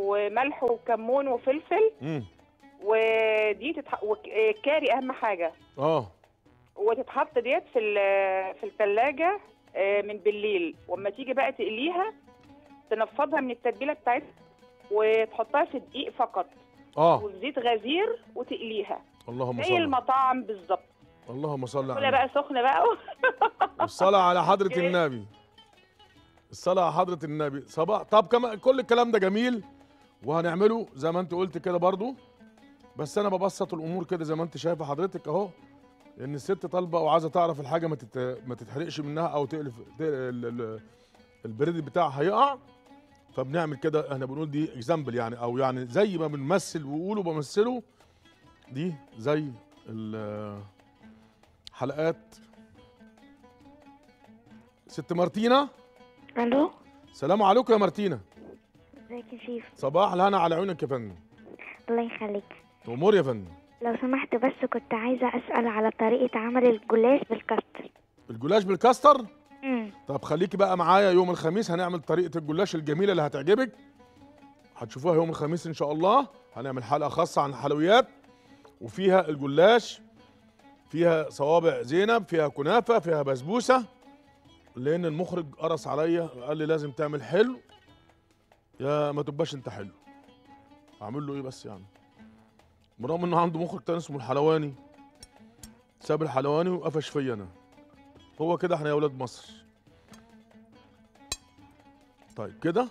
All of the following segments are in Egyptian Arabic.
وملح وكمون وفلفل امم ودي تتح... وكاري اهم حاجه اه وتتحط ديت في ال- في الثلاجه من بالليل واما تيجي بقى تقليها تنفضها من التتبيله بتاعتها وتحطها في دقيق فقط اه وفي زيت غزير وتقليها اللهم زي صل المطاعم بالظبط اللهم صل كلها على بقى سخنه بقى الصلاة على حضرة اوكي. النبي الصلاة على حضرة النبي صباح طب كما كل الكلام ده جميل وهنعمله زي ما انت قلت كده برضو بس انا ببسط الامور كده زي ما انت شايفه حضرتك اهو لان الست طالبه وعايزه تعرف الحاجه ما تت... ما تتحرقش منها او تقلف ت... ال... ال... البريد بتاعها هيقع فبنعمل كده احنا بنقول دي اكزامبل يعني او يعني زي ما بنمثل وقولوا بمثله دي زي الحلقات ست مارتينا الو سلام عليكم يا مارتينا ازيك يا شيف صباح الهنا على عيونك يا فندم الله يخليك امور يا فندم لو سمحت بس كنت عايزة أسأل على طريقة عمل الجلاش بالكاستر الجلاش بالكاستر امم طب خليكي بقى معايا يوم الخميس هنعمل طريقه الجلاش الجميله اللي هتعجبك هتشوفوها يوم الخميس ان شاء الله هنعمل حلقه خاصه عن الحلويات وفيها الجلاش فيها صوابع زينب فيها كنافه فيها بسبوسه لان المخرج قرص عليا قال لي لازم تعمل حلو يا ما تبقاش انت حلو اعمل له ايه بس يعني برغم انه عنده مخرج تاني اسمه الحلواني ساب الحلواني وقفش فيا انا هو كده احنا يا ولاد مصر طيب كده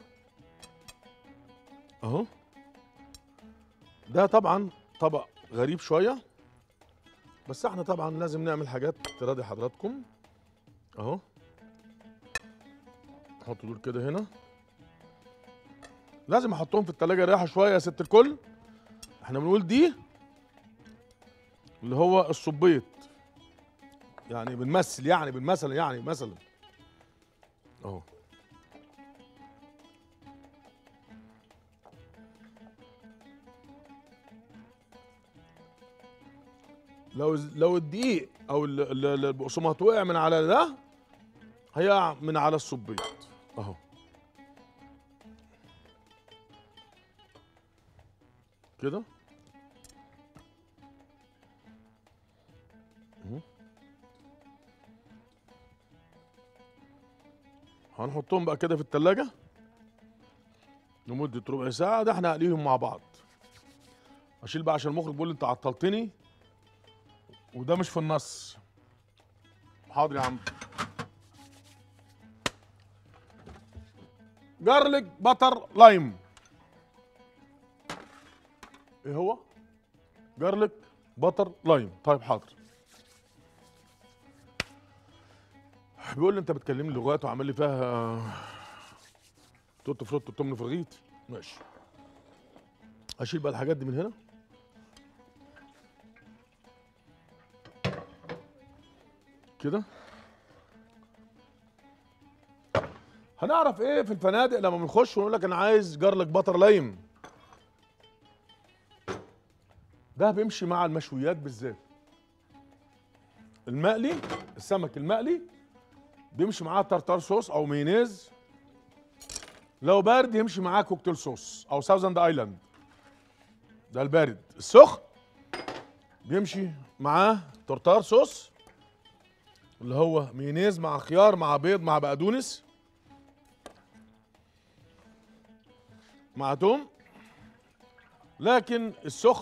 اهو ده طبعا طبق غريب شويه بس احنا طبعا لازم نعمل حاجات تراضي حضراتكم اهو نحط دول كده هنا لازم احطهم في التلاجة ريحه شويه يا ست الكل احنا بنقول دي اللي هو الصبيط يعني بنمثل يعني بالمثل يعني مثلا اهو لو لو الدقيق او ال- ال- ال- البقسماط وقع من على ده هيقع من على الصبيط اهو كده اهو. هنحطهم بقى كده في التلاجة لمدة ربع ساعة ده احنا هنقليهم مع بعض اشيل بقى عشان المخرج بيقول لي انت عطلتني وده مش في النص حاضر يا عم جارليك بتر لايم ايه هو جارليك بتر لايم طيب حاضر بيقول لي انت بتكلمني لغات وعامل لي فيها توت فروت وتمن في الرغيف ماشي اشيل بقى الحاجات دي من هنا كده هنعرف ايه في الفنادق لما بنخش ونقول لك انا عايز جارلك بتر لايم ده بيمشي مع المشويات بالذات المقلي السمك المقلي بيمشي معاه تارتار صوص او مايونيز لو بارد يمشي معاه كوكتيل صوص او ساوزند ايلاند ده البارد السخن بيمشي معاه تارتار صوص اللي هو مايونيز مع خيار مع بيض مع بقدونس مع توم لكن السخن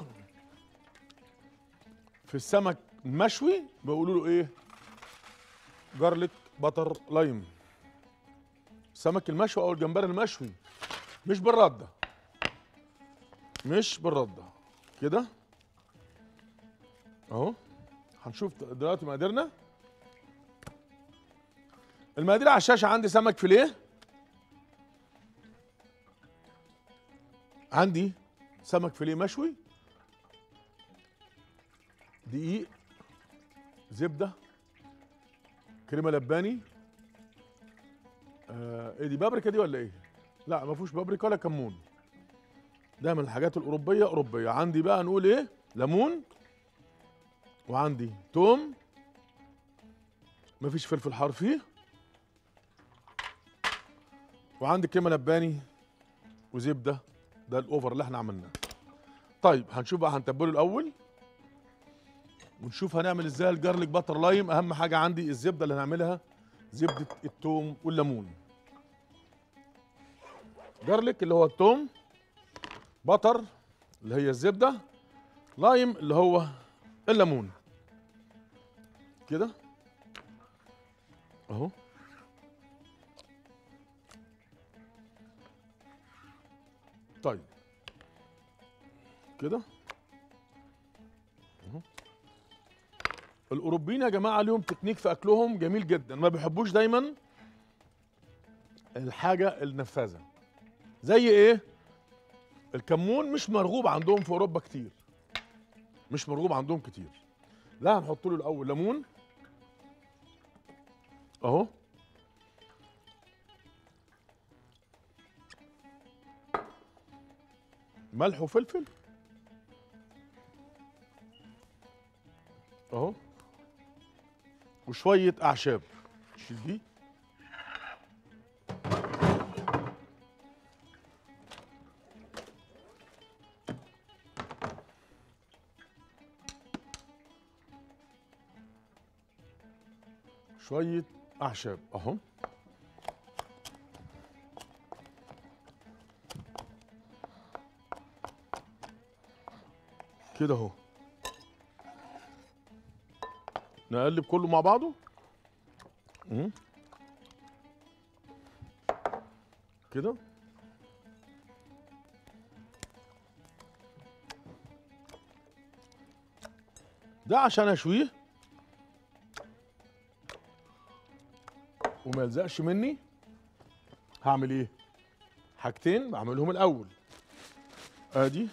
في السمك المشوي بيقولوا له ايه جارليك بتر لايم السمك المشوي او الجمبري المشوي مش بالرده مش بالرده كده اهو هنشوف دلوقتي مقاديرنا المقادير على الشاشه عندي سمك فيليه عندي سمك فيليه مشوي دقيق زبده كريمه لباني آه ايه دي بابريكا دي ولا ايه لا ما فيهوش بابريكا ولا كمون ده من الحاجات الاوروبيه اوروبيه عندي بقى نقول ايه ليمون وعندي توم مفيش فلفل حار فيه وعندي كريمه لباني وزبده ده الاوفر اللي احنا عملناه طيب هنشوف بقى هنتبله الاول ونشوف هنعمل ازاي الجارليك باتر لايم اهم حاجه عندي الزبده اللي هنعملها زبده التوم والليمون جارليك اللي هو التوم بطر اللي هي الزبده لايم اللي هو الليمون كده اهو طيب كده اهو الاوروبيين يا جماعه ليهم تكنيك في اكلهم جميل جدا ما بيحبوش دايما الحاجه النفاذه زي ايه الكمون مش مرغوب عندهم في اوروبا كتير مش مرغوب عندهم كتير لا هنحط له الاول ليمون اهو ملح وفلفل اهو وشويه اعشاب شيل دي شويه اعشاب اهو كده اهو نقلب كله مع بعضه مم. كده ده عشان اشويه وما يلزقش مني هعمل ايه حاجتين بعملهم الاول ادي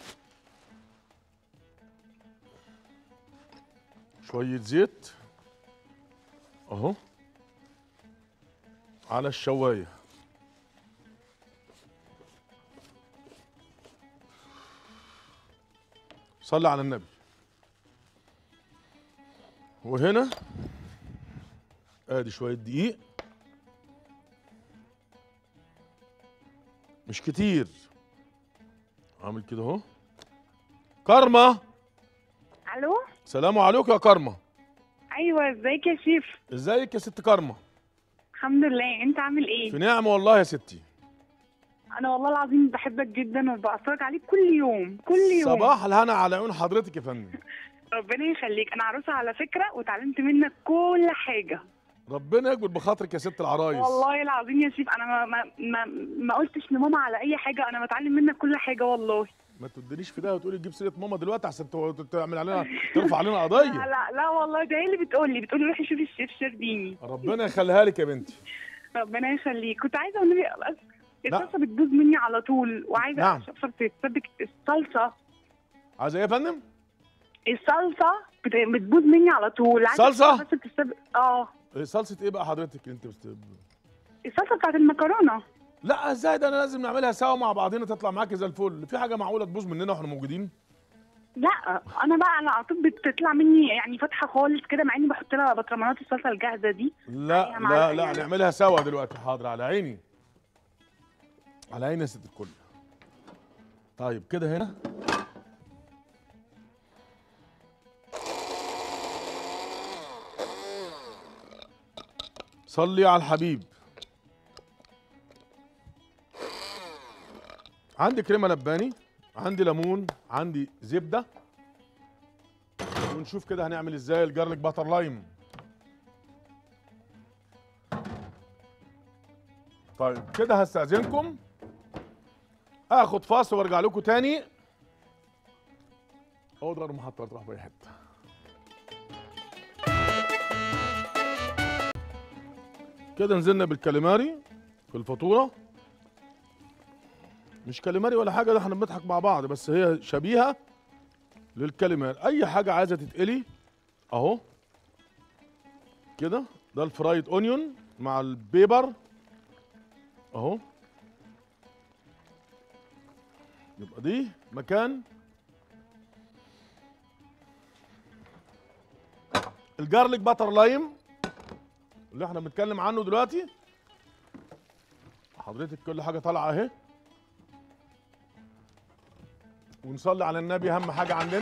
شوية زيت اهو على الشواية صلي على النبي وهنا ادي شوية دقيق مش كتير عامل كده اهو كارما الو سلام عليكم يا كارما ايوه ازيك يا شيف ازيك يا ست كارما الحمد لله انت عامل ايه في نعمة والله يا ستي انا والله العظيم بحبك جدا وبتفرج عليك كل يوم كل يوم صباح الهنا على عيون حضرتك يا فندم ربنا يخليك انا عروسه على فكره وتعلمت منك كل حاجه ربنا يجبر بخاطرك يا ست العرايس والله العظيم يا شيف انا ما ما ما, ما قلتش لماما على اي حاجه انا بتعلم منك كل حاجه والله ما تدينيش في ده وتقولي تجيب سيره ماما دلوقتي عشان تو- تعمل علينا ترفع علينا لا قضيه لا لا والله ده هي اللي بتقول لي بتقول لي روحي شوفي الشيف شربيني ربنا يخليها لك يا بنتي ربنا يخليك كنت عايزه والنبي بس لا. الصلصه بتبوظ مني على طول وعايزه نعم. اشوف تتسبك الصلصه عايزه ايه يا فندم الصلصه بت- بتبوظ مني على طول عايزة صلصة؟ بس تتسبك اه إيه صلصه ايه بقى حضرتك انت بست... الصلصه بتاعت المكرونه لا ازاي ده انا لازم نعملها سوا مع بعضنا تطلع معاكي زي الفل في حاجه معقوله تبوظ مننا واحنا موجودين لا انا بقى انا على طول بتطلع مني يعني فاتحه خالص كده مع اني بحط لها برطمانات الصلصه الجاهزه دي لا عليها لا معلقة لا يعني. نعملها سوا دلوقتي حاضر على عيني على عيني يا ست الكل طيب كده هنا صلي على الحبيب عندي كريمه لباني عندي ليمون عندي زبده ونشوف كده هنعمل ازاي الجارليك باتر لايم طيب كده هستأذنكم اخد فاصل وارجع لكم تاني اقعد غير المحطة تروح في اي حتة كده نزلنا بالكاليماري في الفاتورة مش كاليماري ولا حاجة ده احنا بنضحك مع بعض بس هي شبيهة للكاليماري اي حاجة عايزة تتقلي اهو كده ده الفرايد اونيون مع البيبر اهو يبقى دي مكان الجارليك باتر لايم اللي احنا بنتكلم عنه دلوقتي حضرتك كل حاجه طالعه اهي ونصلي على النبي اهم حاجه عندنا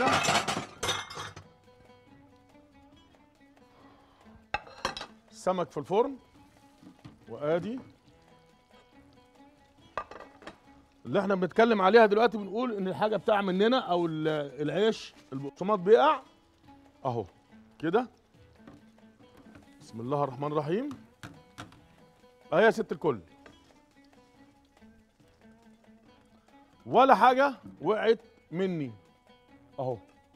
السمك في الفرن وادي اللي احنا بنتكلم عليها دلوقتي بنقول ان الحاجه بتاع مننا او ال- العيش البقسماط بيقع اهو كده بسم الله الرحمن الرحيم اهي يا ست الكل ولا حاجه وقعت مني اهو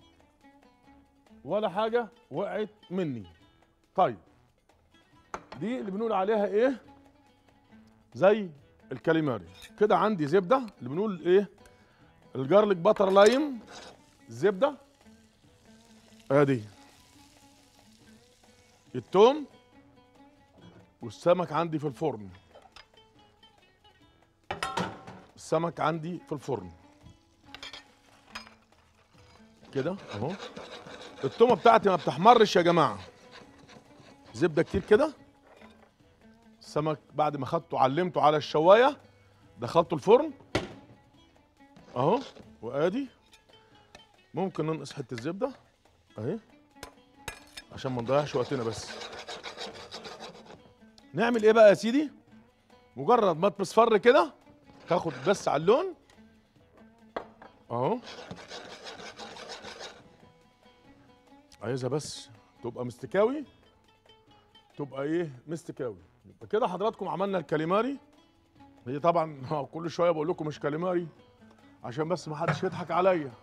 ولا حاجه وقعت مني طيب دي اللي بنقول عليها ايه زي الكاليماري كده عندي زبده اللي بنقول ايه الجارليك باتر لايم الزبده ادي التوم والسمك عندي في الفرن السمك عندي في الفرن كده اهو التومه بتاعتي ما بتحمرش يا جماعه زبده كتير كده السمك بعد ما خدته علمته على الشوايه دخلته الفرن اهو وادي ممكن ننقص حته زبده اهي عشان ما نضيعش وقتنا بس نعمل ايه بقى يا سيدي مجرد ما تصفر كده تاخد بس على اللون اهو عايزها بس تبقى مستكاوي تبقى ايه مستكاوي يبقى كده حضراتكم عملنا الكاليماري هي طبعا كل شويه بقول لكم مش كاليماري عشان بس ما حدش يضحك عليا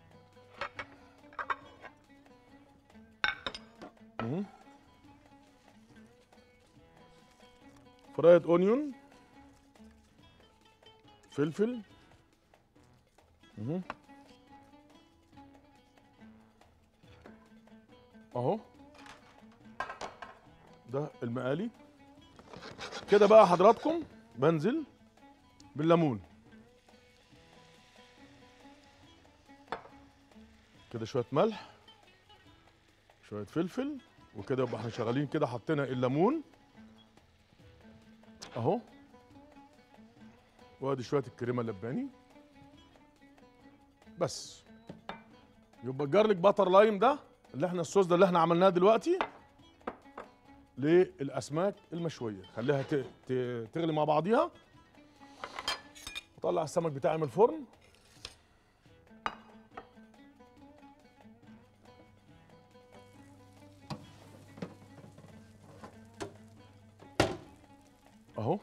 مم. فرايد اونيون فلفل مم. اهو ده المقالي كده بقى حضراتكم بنزل بالليمون كده شويه ملح شويه فلفل وكده يبقى احنا شغالين كده حطينا الليمون اهو وادي شويه الكريمه اللباني بس يبقى الجارليك باتر لايم ده اللي احنا الصوص ده اللي احنا عملناه دلوقتي للاسماك المشويه خليها ت- ت- تغلي مع بعضيها اطلع السمك بتاعي من الفرن اهو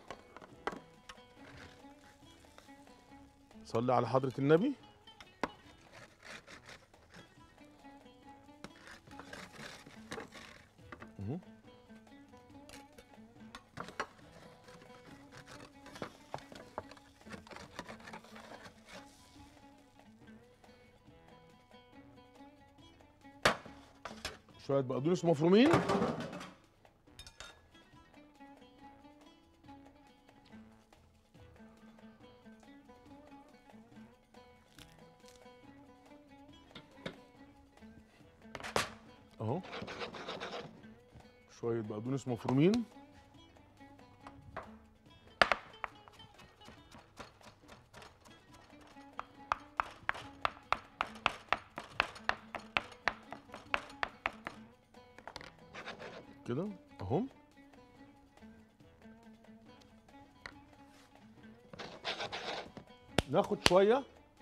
صلي على حضرة النبي اهو شوية بقدونس مفرومين اهو شوية بقدونس مفرومين كده اهو ناخد شويه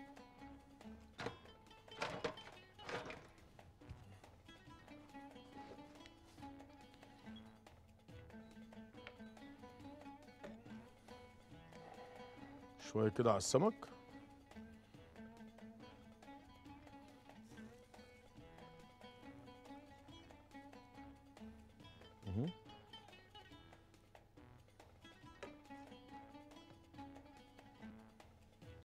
شويه كده على السمك اهو